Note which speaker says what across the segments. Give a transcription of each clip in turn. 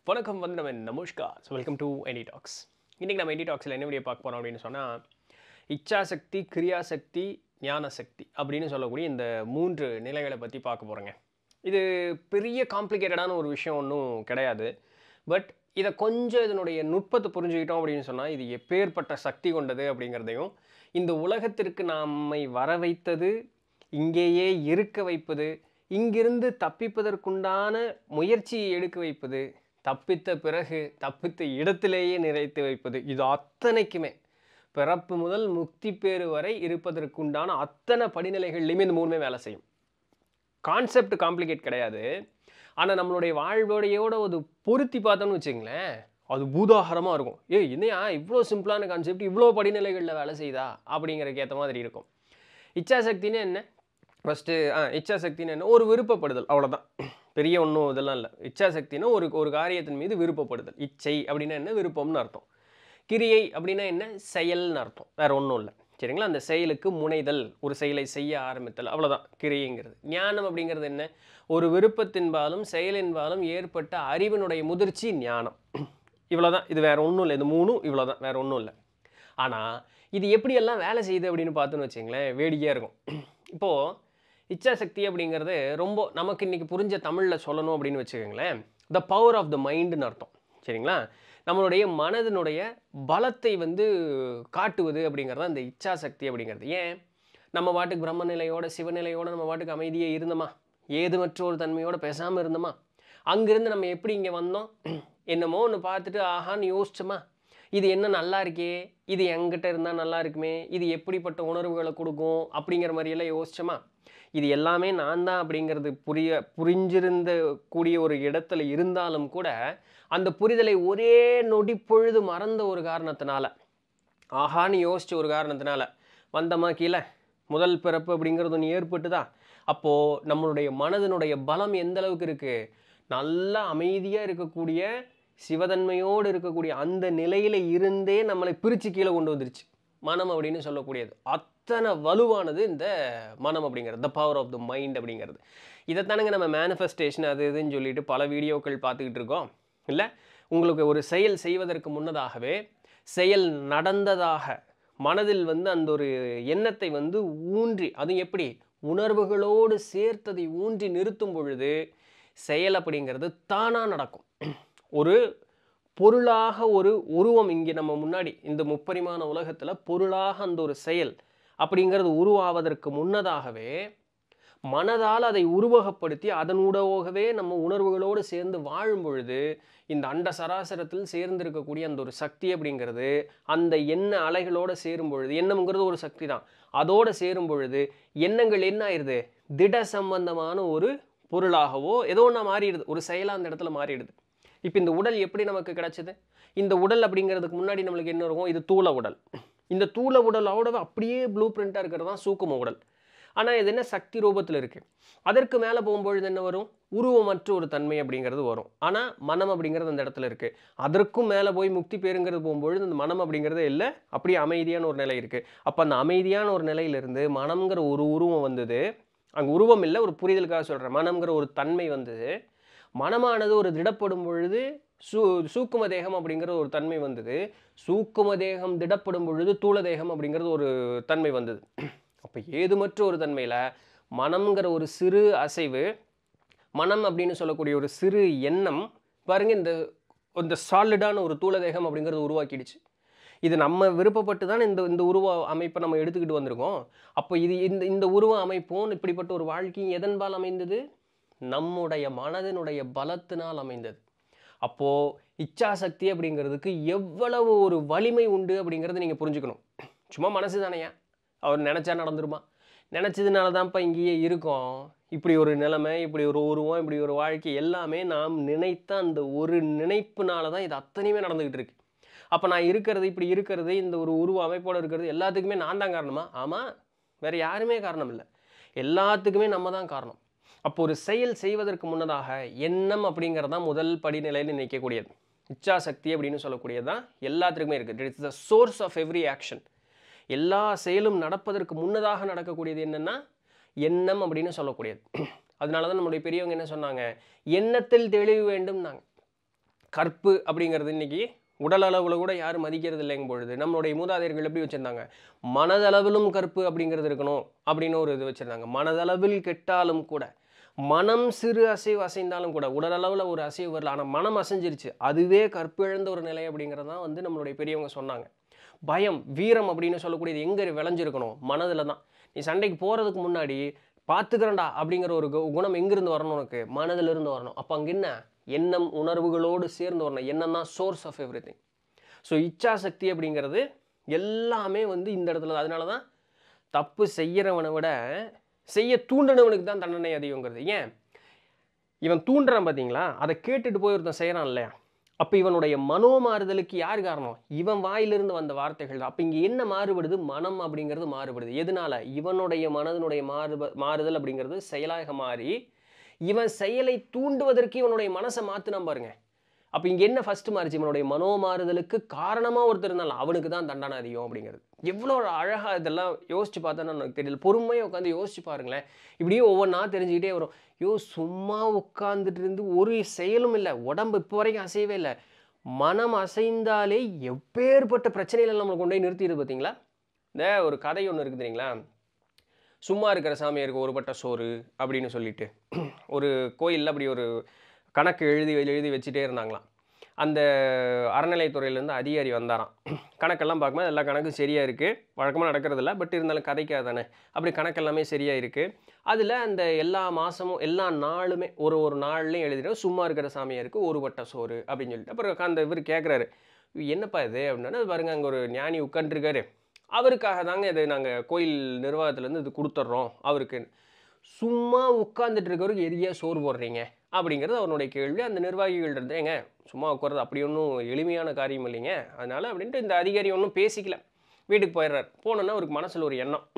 Speaker 1: வணக்கம் வந்து நம்ம நமஸ்கார் so welcome to any talks இன்றைக்கி நம்ம எனி டாக்ஸில் என்ன வீடியோ பார்க்க போகிறோம் அப்படின்னு சொன்னால் இச்சாசக்தி கிரியாசக்தி ஞானசக்தி அப்படின்னு சொல்லக்கூடிய இந்த மூன்று நிலைகளை பற்றி பார்க்க போகிறோங்க இது பெரிய காம்ப்ளிகேட்டடான ஒரு விஷயம் ஒன்றும் கிடையாது பட் இதை கொஞ்சம் இதனுடைய நுட்பத்தை புரிஞ்சுக்கிட்டோம் அப்படின்னு சொன்னால் இது எப்பேற்பட்ட சக்தி கொண்டது அப்படிங்கிறதையும் இந்த உலகத்திற்கு நம்மை வர வைத்தது இங்கேயே இருக்க வைப்பது இங்கிருந்து தப்பிப்பதற்குண்டான முயற்சியை எடுக்க வைப்பது தப்பித்த பிறகு தப்பித்த இடத்திலேயே நிறைத்து வைப்பது இது அத்தனைக்குமே பிறப்பு முதல் முக்தி பேறு வரை இருப்பதற்குண்டான அத்தனை படிநிலைகள்லையுமே இந்த மூணுமே வேலை செய்யும் கான்செப்ட் காம்ப்ளிகேட் கிடையாது ஆனால் நம்மளுடைய வாழ்வோடையோட ஒரு பொருத்தி பார்த்தோம்னு வச்சுங்களேன் அது பூதாகரமாக இருக்கும் ஏ என்னையா இவ்வளோ சிம்பிளான கான்செப்ட் இவ்வளோ படிநிலைகளில் வேலை செய்யுதா அப்படிங்கிறதுக்கு ஏற்ற மாதிரி இருக்கும் இச்சாசக்தின்னு என்ன ஃபஸ்ட்டு ஆ இச்சாசக்தின்னு என்ன ஒரு விருப்பப்படுதல் அவ்வளோதான் பெரிய ஒன்றும் இதெல்லாம் இல்லை இச்சாசக்தினா ஒரு ஒரு காரியத்தின் மீது விருப்பப்படுதல் இச்சை அப்படின்னா என்ன விருப்பம்னு அர்த்தம் கிரியை அப்படின்னா என்ன செயல்னு அர்த்தம் வேற ஒன்றும் இல்லை சரிங்களா அந்த செயலுக்கு முனைதல் ஒரு செயலை செய்ய ஆரம்பித்தல் அவ்வளோதான் கிரியைங்கிறது ஞானம் அப்படிங்கிறது என்ன ஒரு விருப்பத்தின்பாலும் செயலின்பாலும் ஏற்பட்ட அறிவினுடைய முதிர்ச்சி ஞானம் இவ்வளோதான் இது வேற ஒன்றும் இல்லை இது மூணும் இவ்வளோதான் வேற ஒன்றும் இல்லை ஆனால் இது எப்படியெல்லாம் வேலை செய்யுது அப்படின்னு பார்த்தோன்னு வச்சிங்களேன் வேடிக்கையாக இருக்கும் இப்போது இச்சாசக்தி அப்படிங்கிறது ரொம்ப நமக்கு இன்றைக்கி புரிஞ்ச தமிழில் சொல்லணும் அப்படின்னு வச்சுக்கோங்களேன் த பவர் ஆஃப் த மைண்டுன்னு அர்த்தம் சரிங்களா நம்மளுடைய மனதினுடைய பலத்தை வந்து காட்டுவது அப்படிங்கிறது அந்த இச்சாசக்தி அப்படிங்கிறது ஏன் நம்ம பாட்டுக்கு பிரம்ம நிலையோட சிவநிலையோட நம்ம பாட்டுக்கு அமைதியே இருந்தோமா ஏதுமற்ற ஒரு தன்மையோட பேசாமல் இருந்தோமா அங்கிருந்து நம்ம எப்படி இங்கே வந்தோம் என்னமோ ஒன்று பார்த்துட்டு ஆஹான்னு யோசிச்சோமா இது என்ன நல்லா இருக்கே இது எங்கிட்ட இருந்தால் நல்லா இருக்குமே இது எப்படிப்பட்ட உணர்வுகளை கொடுக்கும் அப்படிங்கிற மாதிரியெல்லாம் யோசிச்சோமா இது எல்லாமே நான் தான் அப்படிங்கிறது புரிய புரிஞ்சிருந்த கூடிய ஒரு இடத்துல இருந்தாலும் கூட அந்த புரிதலை ஒரே நொடி பொழுது மறந்த ஒரு காரணத்தினால ஆஹான்னு யோசிச்ச ஒரு காரணத்தினால வந்தமா கீழே முதல் பிறப்பு அப்படிங்கிறது ஒன்று ஏற்பட்டுதா அப்போது நம்மளுடைய மனதினுடைய பலம் எந்த அளவுக்கு இருக்குது நல்லா அமைதியாக இருக்கக்கூடிய சிவதன்மையோடு இருக்கக்கூடிய அந்த நிலையில் இருந்தே நம்மளை பிரித்து கீழே கொண்டு வந்துருச்சு மனம் அப்படின்னு சொல்லக்கூடியது அத்தனை வலுவானது இந்த மனம் அப்படிங்கிறது the power of the mind அப்படிங்கிறது இதைத்தானுங்க நம்ம மேனிஃபெஸ்டேஷன் அது இதுன்னு சொல்லிட்டு பல வீடியோக்கள் பார்த்துக்கிட்டு இருக்கோம் இல்லை உங்களுக்கு ஒரு செயல் செய்வதற்கு முன்னதாகவே செயல் நடந்ததாக மனதில் வந்து அந்த ஒரு எண்ணத்தை வந்து ஊன்றி அது எப்படி உணர்வுகளோடு சேர்த்ததை ஊன்றி நிறுத்தும் பொழுது செயல் அப்படிங்கிறது தானாக நடக்கும் ஒரு பொருளாக ஒரு உருவம் இங்கே நம்ம முன்னாடி இந்த முப்பரிமாண உலகத்தில் பொருளாக அந்த ஒரு செயல் அப்படிங்கிறது உருவாவதற்கு முன்னதாகவே மனதால் அதை உருவகப்படுத்தி அதனூடாகவே நம்ம உணர்வுகளோடு சேர்ந்து வாழும் பொழுது இந்த அண்ட சராசரத்தில் சேர்ந்திருக்கக்கூடிய அந்த ஒரு சக்தி அப்படிங்கிறது அந்த எண்ண அலைகளோடு சேரும் பொழுது எண்ணம்ங்கிறது ஒரு சக்தி தான் அதோடு சேரும் பொழுது எண்ணங்கள் என்ன ஆயிடுது திட சம்பந்தமான ஒரு பொருளாகவோ ஏதோ ஒன்றா மாறிடுது ஒரு செயலாக அந்த இடத்துல மாறிடுது இப்போ இந்த உடல் எப்படி நமக்கு கிடைச்சது இந்த உடல் அப்படிங்கிறதுக்கு முன்னாடி நம்மளுக்கு என்ன இருக்கும் இது தூள உடல் இந்த தூள உடலோட அப்படியே ப்ளூ பிரிண்ட்டாக இருக்கிறது தான் சூக்கும உடல் ஆனால் இது என்ன சக்தி ரூபத்தில் இருக்குது அதற்கு மேலே போகும்பொழுது என்ன வரும் உருவமற்ற ஒரு தன்மை அப்படிங்கிறது வரும் ஆனால் மனம் அப்படிங்கிறது அந்த இடத்துல இருக்குது அதற்கும் மேலே போய் முக்தி பேருங்கிறது போகும்பொழுது அந்த மனம் அப்படிங்கிறது இல்லை அப்படியே அமைதியான ஒரு நிலை இருக்குது அப்போ அந்த அமைதியான ஒரு நிலையிலிருந்து மனம்ங்கிற ஒரு உருவம் வந்தது அங்கே உருவம் இல்லை ஒரு புரிதலுக்காக சொல்கிறேன் மனம்ங்கிற ஒரு தன்மை வந்தது மனமானது ஒரு திடப்படும் பொழுது சூ சூக்கும தேகம் அப்படிங்கிற ஒரு தன்மை வந்தது சூக்கும தேகம் திடப்படும் பொழுது தூள தேகம் அப்படிங்கிறது ஒரு தன்மை வந்தது அப்போ ஏதுமற்ற ஒரு தன்மையில் மனம்ங்கிற ஒரு சிறு அசைவு மனம் அப்படின்னு சொல்லக்கூடிய ஒரு சிறு எண்ணம் பாருங்க இந்த இந்த சாலிடான ஒரு தூள தேகம் அப்படிங்கிறது உருவாக்கிடுச்சு இது நம்ம விருப்பப்பட்டு தான் இந்த இந்த உருவ அமைப்பை நம்ம எடுத்துக்கிட்டு வந்திருக்கோம் அப்போ இது இந்த இந்த உருவ அமைப்பும் இப்படிப்பட்ட ஒரு வாழ்க்கையும் எதன்பால் அமைந்தது நம்முடைய மனதினுடைய பலத்தினால் அமைந்தது அப்போது இச்சாசக்தி அப்படிங்கிறதுக்கு எவ்வளவு ஒரு வலிமை உண்டு அப்படிங்கிறத நீங்கள் புரிஞ்சுக்கணும் சும்மா மனசு தானையா அவர் நினச்சா நடந்துருமா நினச்சதுனால தான்ப்பா இங்கேயே இருக்கோம் இப்படி ஒரு நிலைமை இப்படி ஒரு உருவம் இப்படி ஒரு வாழ்க்கை எல்லாமே நாம் நினைத்த அந்த ஒரு நினைப்புனால தான் இது அத்தனையுமே நடந்துக்கிட்டு இருக்கு அப்போ நான் இருக்கிறது இப்படி இருக்கிறது இந்த ஒரு உருவ அமைப்போடு இருக்கிறது எல்லாத்துக்குமே நான் தான் காரணமா ஆமாம் வேறு யாருமே காரணம் இல்லை எல்லாத்துக்குமே நம்ம தான் காரணம் அப்போ ஒரு செயல் செய்வதற்கு முன்னதாக எண்ணம் அப்படிங்கிறது தான் முதல் படிநிலையில் நினைக்கக்கூடியது இச்சாசக்தி அப்படின்னு சொல்லக்கூடியது தான் எல்லாத்துக்குமே இருக்குது it's the source of every action எல்லா செயலும் நடப்பதற்கு முன்னதாக நடக்கக்கூடியது என்னென்னா எண்ணம் அப்படின்னு சொல்லக்கூடியது அதனால தான் நம்முடைய பெரியவங்க என்ன சொன்னாங்க எண்ணத்தில் தெளிவு வேண்டும்னாங்க கற்பு அப்படிங்கிறது இன்னைக்கு உடல் அளவில் கூட யாரும் மதிக்கிறது இல்லைங்கும் பொழுது நம்மளுடைய மூதாதையர்கள் எப்படி வச்சுருந்தாங்க மனதளவிலும் கற்பு அப்படிங்கிறது இருக்கணும் அப்படின்னு ஒரு இது வச்சுருந்தாங்க மனதளவில் கெட்டாலும் கூட மனம் சிறு அசைவு அசைந்தாலும் கூட உடலளவில் ஒரு அசைவு வரல ஆனால் மனம் அசைஞ்சிருச்சு அதுவே கற்பிழந்த ஒரு நிலை அப்படிங்கிறது தான் வந்து நம்மளுடைய பெரியவங்க சொன்னாங்க பயம் வீரம் அப்படின்னு சொல்லக்கூடியது எங்கே விளைஞ்சிருக்கணும் மனதில் தான் நீ சண்டைக்கு போகிறதுக்கு முன்னாடி பார்த்துக்கிறேன்டா அப்படிங்கிற ஒரு கு- குணம் எங்கிருந்து வரணும் உனக்கு மனதிலிருந்து இருந்து வரணும் அப்போ அங்கே என்ன எண்ணம் உணர்வுகளோடு சேர்ந்து வரணும் எண்ணம் தான் source of everything so இச்சாசக்தி அப்படிங்கிறது எல்லாமே வந்து இந்த இடத்துல தான். அதனால தான் தப்பு செய்கிறவனை விட செய்ய தூண்டினவனுக்கு தான் தண்டனை அதிகங்கிறது ஏன் இவன் தூண்டுறான் பார்த்தீங்களா அதை கேட்டுட்டு போய் ஒருத்தன் செய்கிறான் இல்லையா அப்போ இவனுடைய மனோமாறுதலுக்கு யார் காரணம் இவன் வாயிலிருந்து வந்த வார்த்தைகள் தான் அப்போ இங்கே என்ன மாறுபடுது மனம் அப்படிங்கிறது மாறுபடுது எதனால இவனுடைய மனதினுடைய மாறுப மாறுதல் அப்படிங்கிறது செயலாக மாறி இவன் செயலை தூண்டுவதற்கு இவனுடைய மனசை மாற்றினான் பாருங்க அப்போ இங்கே என்ன ஃபர்ஸ்ட் மாறிச்சு இவனுடைய மனோமாறுதலுக்கு காரணமாக ஒருத்தர் இருந்தாலும் அவனுக்கு தான் தண்டனை அதிகம் அப்படிங்கிறது எவ்வளோ அழகாக இதெல்லாம் யோசிச்சு பார்த்தோன்னா எனக்கு தெரியல பொறுமையாக உட்காந்து யோசிச்சு பாருங்களேன் இப்படியே ஒவ்வொன்றா தெரிஞ்சுக்கிட்டே வரும் யோ சும்மா உட்காந்துட்டு இருந்து ஒரு செயலும் இல்லை உடம்பு இப்போ வரைக்கும் அசையவே இல்லை மனம் அசைந்தாலே எப்பேற்பட்ட பிரச்சனைகள் நம்மளை கொண்டு போய் நிறுத்திடுது பார்த்தீங்களா இந்த ஒரு கதை ஒன்று இருக்குது தெரியுங்களா சும்மா இருக்கிற சாமியாருக்கு ஒரு பட்ட சோறு அப்படின்னு சொல்லிட்டு ஒரு கோயிலில் அப்படி ஒரு கணக்கு எழுதி எழுதி வச்சுட்டே இருந்தாங்களாம் அந்த அறநிலைத்துறையிலேருந்து அதிகாரி வந்தாராம் கணக்கெல்லாம் பார்க்கும்போது எல்லா கணக்கும் சரியாக இருக்குது வழக்கமாக நடக்கிறதில்ல பட் இருந்தாலும் கதைக்காக தானே அப்படி கணக்கெல்லாமே சரியாக இருக்குது அதில் அந்த எல்லா மாதமும் எல்லா நாளுமே ஒரு ஒரு நாள்லையும் எழுதிட்டு சும்மா இருக்கிற சாமியாருக்கு ஒரு வட்ட சோறு அப்படின்னு சொல்லிட்டு அப்புறம் அந்த இவர் கேட்குறாரு என்னப்பா இது அப்படின்னா அது பாருங்க அங்கே ஒரு ஞானி உட்காந்துருக்காரு அவருக்காக தாங்க இது நாங்கள் கோயில் நிர்வாகத்துலேருந்து இது கொடுத்துட்றோம் அவருக்கு சும்மா உட்காந்துட்டு இருக்கவருக்கு எரியா சோறு போடுறீங்க அப்படிங்கிறது அவனுடைய கேள்வி அந்த நிர்வாகிகள் இருந்து ஏங்க சும்மா உட்கார்றது அப்படி ஒன்றும் எளிமையான காரியம் இல்லைங்க அதனால அப்படின்ட்டு இந்த அதிகாரி ஒன்றும் பேசிக்கல வீட்டுக்கு போயிடுறாரு போனோன்னா அவருக்கு மனசில் ஒரு எண்ணம்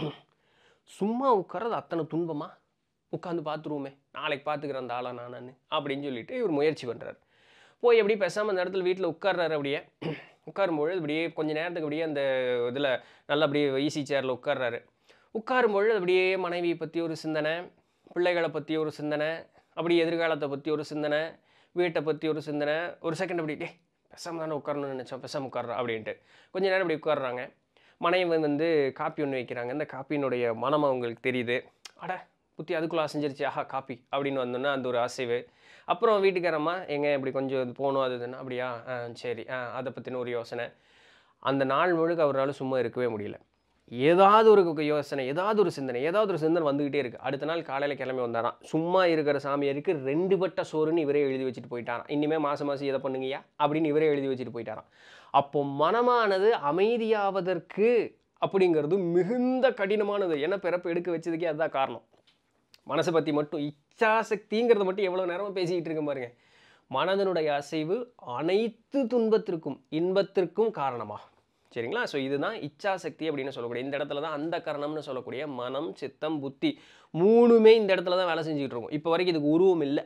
Speaker 1: சும்மா உட்கார்றது அத்தனை துன்பமா உட்காந்து பார்த்துருவோமே நாளைக்கு பார்த்துக்கிறேன் அந்த ஆளா நான் அப்படின்னு சொல்லிட்டு இவர் முயற்சி பண்ணுறாரு போய் அப்படியே பேசாமல் அந்த இடத்துல வீட்டில் உட்கார்றாரு அப்படியே உட்காரும்பொழுது அப்படியே கொஞ்ச நேரத்துக்கு அப்படியே அந்த இதில் நல்லா அப்படியே ஈசி சேரில் உட்கார்றாரு உட்காரும்பொழுது அப்படியே மனைவியை பற்றி ஒரு சிந்தனை பிள்ளைகளை பற்றி ஒரு சிந்தனை அப்படி எதிர்காலத்தை பற்றி ஒரு சிந்தனை வீட்டை பற்றி ஒரு சிந்தனை ஒரு செகண்ட் அப்படி டே பேசாமல் தானே உட்காரணும்னு நினச்சோம் பேசாமல் உட்கார்றா அப்படின்ட்டு கொஞ்ச நேரம் அப்படி உட்கார்றாங்க மனைவி வந்து காப்பி ஒன்று வைக்கிறாங்க இந்த காப்பியினுடைய மனம் அவங்களுக்கு தெரியுது அட புத்தி அதுக்குள்ளே அசைஞ்சிருச்சு ஆஹா காப்பி அப்படின்னு வந்தோன்னா அந்த ஒரு அசைவு அப்புறம் வீட்டுக்காரம்மா எங்க இப்படி கொஞ்சம் இது போகணும் அது இதுன்னு அப்படியா ஆ சரி ஆ அதை பற்றின ஒரு யோசனை அந்த நாள் முழுக்க அவரால் சும்மா இருக்கவே முடியல ஏதாவது ஒரு கு- யோசனை ஏதாவது ஒரு சிந்தனை ஏதாவது ஒரு சிந்தனை வந்துக்கிட்டே இருக்குது அடுத்த நாள் காலையில் கிளம்பி வந்தாராம் சும்மா இருக்கிற சாமியாருக்கு ரெண்டு பட்ட சோறுன்னு இவரே எழுதி வச்சுட்டு போயிட்டாராம் இனிமேல் மாதம் மாதம் இதை பண்ணுங்கய்யா அப்படின்னு இவரே எழுதி வச்சுட்டு போயிட்டாராம் அப்போ மனமானது அமைதியாவதற்கு அப்படிங்கிறது மிகுந்த கடினமானது என்ன பிறப்பு எடுக்க வச்சதுக்கே அதுதான் காரணம் மனசை பற்றி மட்டும் இச்சாசக்திங்கிறத மட்டும் எவ்வளோ நேரமாக பேசிக்கிட்டு இருக்க பாருங்க மனதனுடைய அசைவு அனைத்து துன்பத்திற்கும் இன்பத்திற்கும் காரணமாகும் சரிங்களா ஸோ இதுதான் இச்சாசக்தி அப்படின்னு சொல்லக்கூடிய இந்த இடத்துல தான் அந்த கரணம்னு சொல்லக்கூடிய மனம் சித்தம் புத்தி மூணுமே இந்த இடத்துல தான் வேலை செஞ்சுக்கிட்டு இருக்கும் இப்போ வரைக்கும் இதுக்கு உருவம் இல்லை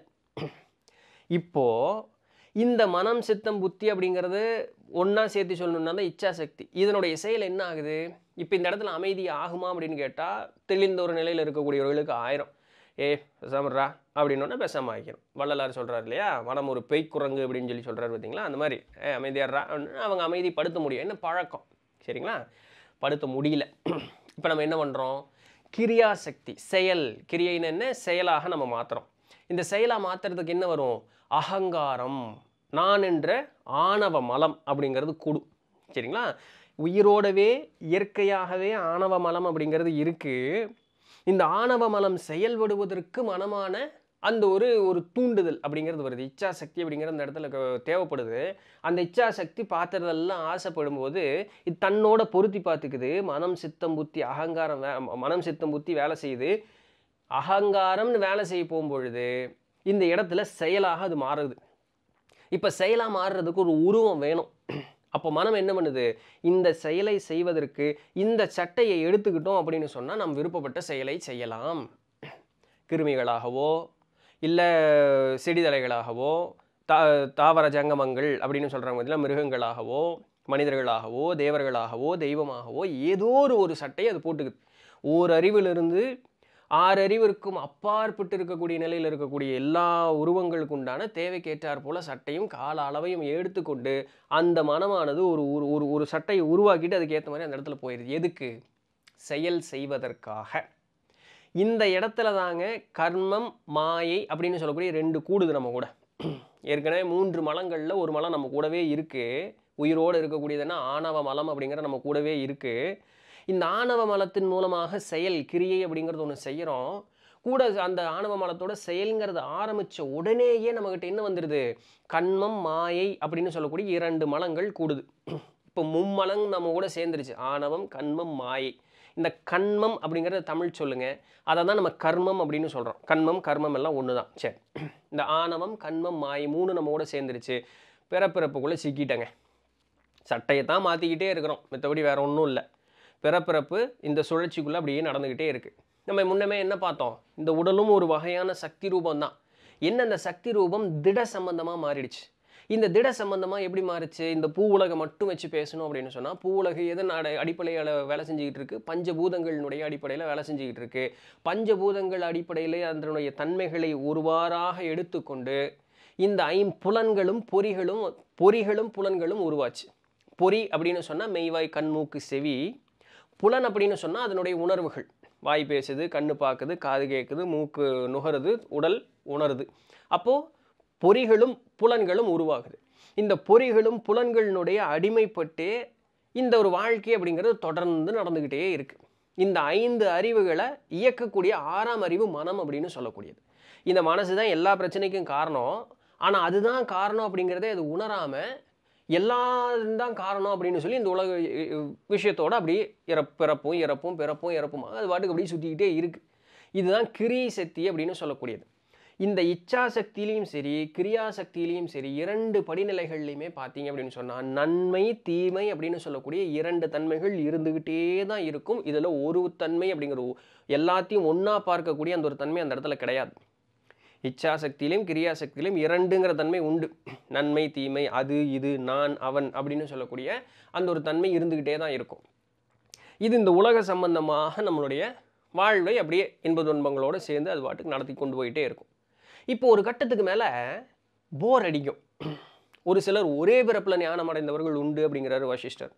Speaker 1: இப்போ இந்த மனம் சித்தம் புத்தி அப்படிங்கிறது ஒன்றா சேர்த்து சொல்லணும்னா தான் இச்சாசக்தி இதனுடைய செயல் என்ன ஆகுது இப்போ இந்த இடத்துல அமைதி ஆகுமா அப்படின்னு கேட்டால் தெளிந்த ஒரு நிலையில் இருக்கக்கூடியவர்களுக்கு ஆயிரம் ஏ பேசாமட்றா அப்படின்னோடனே பேசாமல் ஆகிக்கணும் வள்ளலார் சொல்கிறார் இல்லையா மனம் ஒரு பெய் குரங்கு அப்படின்னு சொல்லி சொல்கிறாரு பார்த்தீங்களா அந்த மாதிரி ஏ அமைதியாடுறா அப்படின்னு அவங்க அமைதிப்படுத்த முடியும் என்ன பழக்கம் சரிங்களா படுத்த முடியல இப்போ நம்ம என்ன பண்ணுறோம் கிரியாசக்தி செயல் கிரியைன்னு என்ன செயலாக நம்ம மாற்றுறோம் இந்த செயலாக மாற்றுறதுக்கு என்ன வரும் அகங்காரம் நான் என்ற ஆணவ மலம் அப்படிங்கிறது கூடும் சரிங்களா உயிரோடவே இயற்கையாகவே ஆணவ மலம் அப்படிங்கிறது இருக்குது இந்த ஆணவ மலம் செயல்படுவதற்கு மனமான அந்த ஒரு ஒரு தூண்டுதல் அப்படிங்கிறது வருது இச்சாசக்தி அப்படிங்கிற அந்த இடத்துல க- தேவைப்படுது அந்த இச்சாசக்தி பார்த்துறதெல்லாம் ஆசைப்படும் போது இது தன்னோட பொருத்தி பார்த்துக்குது மனம் சித்தம் புத்தி அகங்காரம் வே மனம் சித்தம் புத்தி வேலை செய்யுது அகங்காரம்னு வேலை செய்ய போகும்பொழுது இந்த இடத்துல செயலாக அது மாறுது இப்போ செயலாக மாறுறதுக்கு ஒரு உருவம் வேணும் அப்போ மனம் என்ன பண்ணுது இந்த செயலை செய்வதற்கு இந்த சட்டையை எடுத்துக்கிட்டோம் அப்படின்னு சொன்னால் நம் விருப்பப்பட்ட செயலை செய்யலாம் கிருமிகளாகவோ இல்லை செடிதலைகளாகவோ தா தாவர ஜங்கமங்கள் அப்படின்னு சொல்கிறாங்க பார்த்தீங்களா மிருகங்களாகவோ மனிதர்களாகவோ தேவர்களாகவோ தெய்வமாகவோ ஏதோ ஒரு ஒரு சட்டையை அது போட்டுக்குது ஓர் அறிவிலிருந்து ஆறறிவிற்கும் அப்பாற்பட்டு இருக்கக்கூடிய நிலையில் இருக்கக்கூடிய எல்லா உருவங்களுக்கு உண்டான தேவைக்கேற்றாற் போல சட்டையும் கால அளவையும் எடுத்துக்கொண்டு அந்த மனமானது ஒரு ஒரு ஒரு ஒரு சட்டையை உருவாக்கிட்டு அதுக்கு ஏற்ற மாதிரி அந்த இடத்துல போயிடுது எதுக்கு செயல் செய்வதற்காக இந்த இடத்துல தாங்க கர்மம் மாயை அப்படின்னு சொல்லக்கூடிய ரெண்டு கூடுது நம்ம கூட ஏற்கனவே மூன்று மலங்களில் ஒரு மலம் நம்ம கூடவே இருக்குது உயிரோடு இருக்கக்கூடியதுன்னா ஆணவ மலம் அப்படிங்கிற நம்ம கூடவே இருக்குது இந்த ஆணவ மலத்தின் மூலமாக செயல் கிரியை அப்படிங்கிறது ஒன்று செய்கிறோம் கூட அந்த ஆணவ மலத்தோட செயல்ங்கிறது ஆரம்பித்த உடனேயே நம்மக்கிட்ட என்ன வந்துடுது கண்மம் மாயை அப்படின்னு சொல்லக்கூடிய இரண்டு மலங்கள் கூடுது இப்போ மும்மலம் நம்ம கூட சேர்ந்துருச்சு ஆணவம் கண்மம் மாயை இந்த கண்மம் அப்படிங்கிறத தமிழ் சொல்லுங்க அதை தான் நம்ம கர்மம் அப்படின்னு சொல்கிறோம் கண்மம் கர்மம் எல்லாம் ஒன்று தான் சரி இந்த ஆணவம் கண்மம் மாயை மூணு நம்ம கூட சேர்ந்துருச்சு பிறப்பிறப்புக்குள்ளே சிக்கிட்டங்க சட்டையை தான் மாற்றிக்கிட்டே இருக்கிறோம் மற்றபடி வேற ஒன்றும் இல்லை பிறப்பிறப்பு இந்த சுழற்சிக்குள்ளே அப்படியே நடந்துக்கிட்டே இருக்குது நம்ம முன்னமே என்ன பார்த்தோம் இந்த உடலும் ஒரு வகையான சக்தி ரூபம் தான் என்ன இந்த சக்தி ரூபம் திட சம்பந்தமாக மாறிடுச்சு இந்த திட சம்பந்தமாக எப்படி மாறுச்சு இந்த பூ உலகை மட்டும் வச்சு பேசணும் அப்படின்னு சொன்னால் பூ உலகு எதன் அட அடிப்படையில் வேலை செஞ்சுக்கிட்டு இருக்கு பஞ்சபூதங்களினுடைய அடிப்படையில் வேலை செஞ்சுக்கிட்டு இருக்கு பஞ்சபூதங்கள் அடிப்படையில் அதனுடைய தன்மைகளை ஒருவாறாக எடுத்துக்கொண்டு இந்த ஐம்புலன்களும் பொறிகளும் பொறிகளும் புலன்களும் உருவாச்சு பொறி அப்படின்னு சொன்னால் மெய்வாய் கண் மூக்கு செவி புலன் அப்படின்னு சொன்னால் அதனுடைய உணர்வுகள் வாய் பேசுது கண்ணு பார்க்குது காது கேட்குது மூக்கு நுகருது உடல் உணருது அப்போது பொறிகளும் புலன்களும் உருவாகுது இந்த பொறிகளும் புலன்களினுடைய அடிமைப்பட்டே இந்த ஒரு வாழ்க்கை அப்படிங்கிறது தொடர்ந்து நடந்துக்கிட்டே இருக்குது இந்த ஐந்து அறிவுகளை இயக்கக்கூடிய ஆறாம் அறிவு மனம் அப்படின்னு சொல்லக்கூடியது இந்த மனசு தான் எல்லா பிரச்சனைக்கும் காரணம் ஆனால் அதுதான் காரணம் அப்படிங்கிறதே அது உணராமல் எல்லாரும் தான் காரணம் அப்படின்னு சொல்லி இந்த உலக அஹ், விஷயத்தோட அப்படியே இறப் பிறப்பும் இறப்பும் பிறப்பும் இறப்பும் அது பாட்டுக்கு அப்படியே சுற்றிக்கிட்டே இருக்குது இதுதான் கிரியை சக்தி அப்படின்னு சொல்லக்கூடியது இந்த இச்சா சக்தியிலையும் சரி கிரியா சக்தியிலையும் சரி இரண்டு படிநிலைகள்லையுமே பார்த்தீங்க அப்படின்னு சொன்னால் நன்மை தீமை அப்படின்னு சொல்லக்கூடிய இரண்டு தன்மைகள் இருந்துக்கிட்டே தான் இருக்கும் இதில் ஒரு தன்மை அப்படிங்கிற ஒ- எல்லாத்தையும் ஒன்றா பார்க்கக்கூடிய அந்த ஒரு தன்மை அந்த இடத்துல கிடையாது இச்சா சக்தியிலையும் கிரியா சக்தியிலையும் இரண்டுங்கிற தன்மை உண்டு நன்மை தீமை அது இது நான் அவன் அப்படின்னு சொல்லக்கூடிய அந்த ஒரு தன்மை இருந்துக்கிட்டே தான் இருக்கும் இது இந்த உலக சம்பந்தமாக நம்மளுடைய வாழ்வை அப்படியே இன்ப துன்பங்களோடு சேர்ந்து அது பாட்டுக்கு நடத்தி கொண்டு போயிட்டே இருக்கும் இப்போ ஒரு கட்டத்துக்கு மேலே போர் அடிக்கும் ஒரு சிலர் ஒரே பிறப்பில் ஞானம் அடைந்தவர்கள் உண்டு அப்படிங்கிறாரு வசிஷ்டர்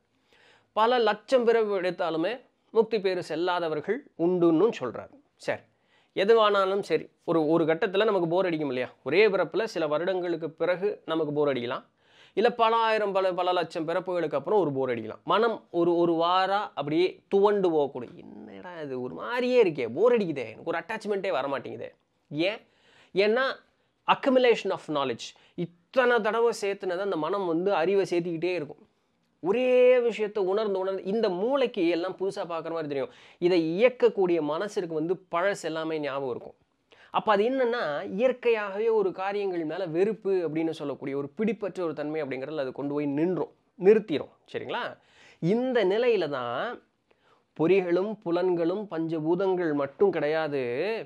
Speaker 1: பல லட்சம் பிறப்பு எடுத்தாலுமே முக்தி பேறு செல்லாதவர்கள் உண்டுன்னு சொல்கிறார் சரி எதுவானாலும் சரி ஒரு ஒரு கட்டத்தில் நமக்கு போர் அடிக்கும் இல்லையா ஒரே பிறப்பில் சில வருடங்களுக்கு பிறகு நமக்கு போர் அடிக்கலாம் இல்லை பல ஆயிரம் பல பல லட்சம் பிறப்புகளுக்கு அப்புறம் ஒரு போர் அடிக்கலாம் மனம் ஒரு ஒரு வாரம் அப்படியே துவண்டு போகக்கூடிய என்னடா இது ஒரு மாதிரியே இருக்கே போர் அடிக்குதே எனக்கு ஒரு அட்டாச்மெண்ட்டே வர மாட்டேங்குதே ஏன் ஏன்னா அக்குமுலேஷன் ஆஃப் நாலேஜ் இத்தனை தடவை சேர்த்துனது அந்த மனம் வந்து அறிவை சேர்த்திக்கிட்டே இருக்கும் ஒரே விஷயத்தை உணர்ந்து உணர்ந்து இந்த மூளைக்கு எல்லாம் புதுசாக பார்க்குற மாதிரி தெரியும் இதை இயக்கக்கூடிய மனசிற்கு வந்து பழசு எல்லாமே ஞாபகம் இருக்கும் அப்போ அது என்னன்னா இயற்கையாகவே ஒரு காரியங்கள் மேலே வெறுப்பு அப்படின்னு சொல்லக்கூடிய ஒரு பிடிப்பற்ற ஒரு தன்மை அப்படிங்கிறதுல அது கொண்டு போய் நின்றும் நிறுத்திடும் சரிங்களா இந்த நிலையில தான் பொறிகளும் புலன்களும் பஞ்சபூதங்கள் மட்டும் கிடையாது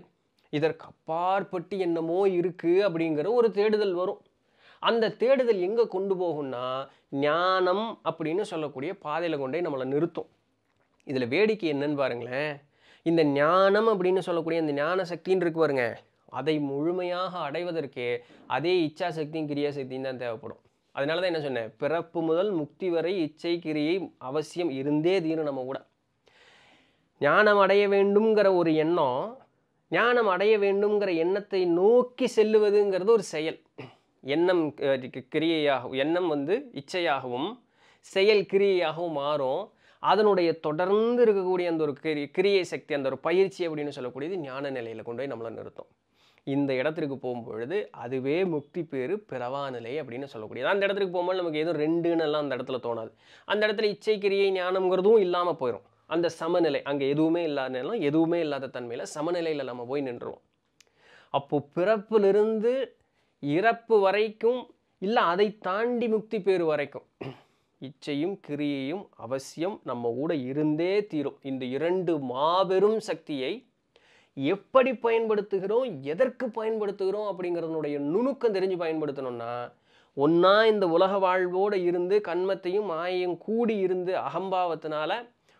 Speaker 1: இதற்கு அப்பாற்பட்டு என்னமோ இருக்கு அப்படிங்கிற ஒரு தேடுதல் வரும் அந்த தேடுதல் எங்கே கொண்டு போகும்னா ஞானம் அப்படின்னு சொல்லக்கூடிய பாதையில் கொண்டே நம்மளை நிறுத்தும் இதில் வேடிக்கை என்னன்னு பாருங்களேன் இந்த ஞானம் அப்படின்னு சொல்லக்கூடிய இந்த ஞான சக்தின்னு இருக்கு பாருங்க அதை முழுமையாக அடைவதற்கே அதே இச்சா சக்தியும் கிரியா சக்தியும் தான் தேவைப்படும் அதனால தான் என்ன சொன்னேன் பிறப்பு முதல் முக்தி வரை இச்சை கிரியை அவசியம் இருந்தே தீரும் நம்ம கூட ஞானம் அடைய வேண்டும்ங்கிற ஒரு எண்ணம் ஞானம் அடைய வேண்டும்ங்கிற எண்ணத்தை நோக்கி செல்லுவதுங்கிறது ஒரு செயல் எண்ணம் அஹ், கி- கிரியையாகவும் எண்ணம் வந்து இச்சையாகவும் செயல் கிரியையாகவும் மாறும் அதனுடைய தொடர்ந்து இருக்கக்கூடிய அந்த ஒரு கிரி கிரியை சக்தி அந்த ஒரு பயிற்சி அப்படின்னு சொல்லக்கூடியது ஞான நிலையில் கொண்டு போய் நம்மளை நிறுத்தும் இந்த இடத்திற்கு போகும்பொழுது அதுவே முக்தி பேரு பிறவா நிலை அப்படின்னு சொல்லக்கூடியது அந்த இடத்துக்கு போகும்போது நமக்கு எதுவும் ரெண்டுன்னு எல்லாம் அந்த இடத்துல தோணாது அந்த இடத்துல இச்சை கிரியை ஞானம்ங்கிறதும் இல்லாமல் போயிடும் அந்த சமநிலை அங்கே எதுவுமே இல்லாத நிலம் எதுவுமே இல்லாத தன்மையில் சமநிலையில் நம்ம போய் நின்றுவோம் அப்போ பிறப்பிலிருந்து இறப்பு வரைக்கும் இல்லை அதை தாண்டி முக்தி பேறு வரைக்கும் இச்சையும் கிரியையும் அவசியம் நம்ம கூட இருந்தே தீரும் இந்த இரண்டு மாபெரும் சக்தியை எப்படி பயன்படுத்துகிறோம் எதற்கு பயன்படுத்துகிறோம் அப்படிங்கிறதனுடைய நுணுக்கம் தெரிஞ்சு பயன்படுத்தணும்னா ஒன்றா இந்த உலக வாழ்வோடு இருந்து கண்மத்தையும் மாயையும் கூடி இருந்து அகம்பாவத்தினால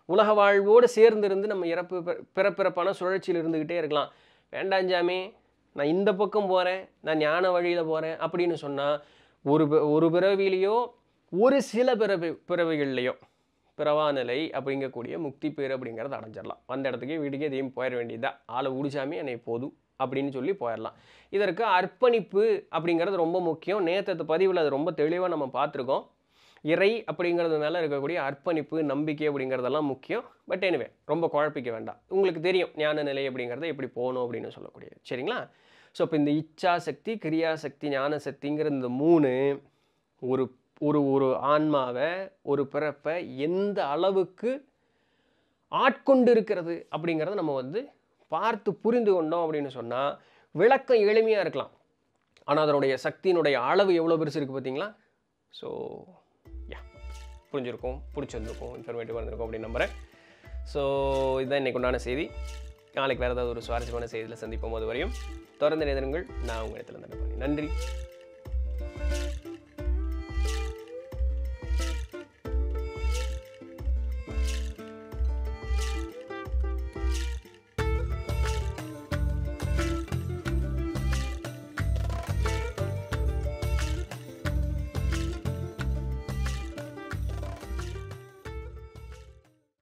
Speaker 1: உலக வாழ்வோடு சேர்ந்திருந்து நம்ம இறப்பு பிற- பிறப்பிறப்பான சுழற்சியில் இருந்துக்கிட்டே இருக்கலாம் வேண்டாம் ஜாமி நான் இந்த பக்கம் போகிறேன் நான் ஞான வழியில் போகிறேன் அப்படின்னு சொன்னால் ஒரு பி- ஒரு பிறவிலேயோ ஒரு சில பிறவி பிறவிகள்லையோ பிறவா நிலை அப்படிங்கக்கூடிய முக்தி பேர் அப்படிங்கிறத அடைஞ்சிடலாம் வந்த இடத்துக்கே வீட்டுக்கே எதையும் போயிட வேண்டியதுதான் ஆளை உடிச்சாமி என்னை போதும் அப்படின்னு சொல்லி போயிடலாம் இதற்கு அர்ப்பணிப்பு அப்படிங்கிறது ரொம்ப முக்கியம் நேற்று பதிவில் அது ரொம்ப தெளிவாக நம்ம பார்த்துருக்கோம் இறை அப்படிங்கிறது மேலே இருக்கக்கூடிய அர்ப்பணிப்பு நம்பிக்கை அப்படிங்கிறதெல்லாம் முக்கியம் பட் எனிவே ரொம்ப குழப்பிக்க வேண்டாம் உங்களுக்கு தெரியும் ஞான நிலை அப்படிங்கிறத எப்படி போகணும் அப்படின்னு சொல்லக்கூடியது சரிங்களா ஸோ இப்போ இந்த இச்சா சக்தி கிரியா சக்தி ஞான சக்திங்கிற இந்த மூணு ஒரு ஒரு ஒரு ஆன்மாவை ஒரு பிறப்பை எந்த அளவுக்கு ஆட்கொண்டு இருக்கிறது அப்படிங்கிறத நம்ம வந்து பார்த்து புரிந்து கொண்டோம் அப்படின்னு சொன்னால் விளக்கம் எளிமையாக இருக்கலாம் ஆனால் அதனுடைய சக்தியினுடைய அளவு எவ்வளோ பெருசு இருக்குது பார்த்தீங்களா ஸோ யா புரிஞ்சிருக்கும் பிடிச்சிருந்துருக்கும் இன்ஃபர்மேட்டிவாக இருந்திருக்கும் அப்படின்னு நம்புகிறேன் ஸோ இதுதான் இன்னைக்கு உண்டான செய்தி நாளைக்கு வேறு ஏதாவது ஒரு சுவாரஸ்யமான செய்தியில் சந்திப்போம் அது வரையும் தொடர்ந்து நேதனங்கள் நான் உங்கள் இடத்துல நன்றி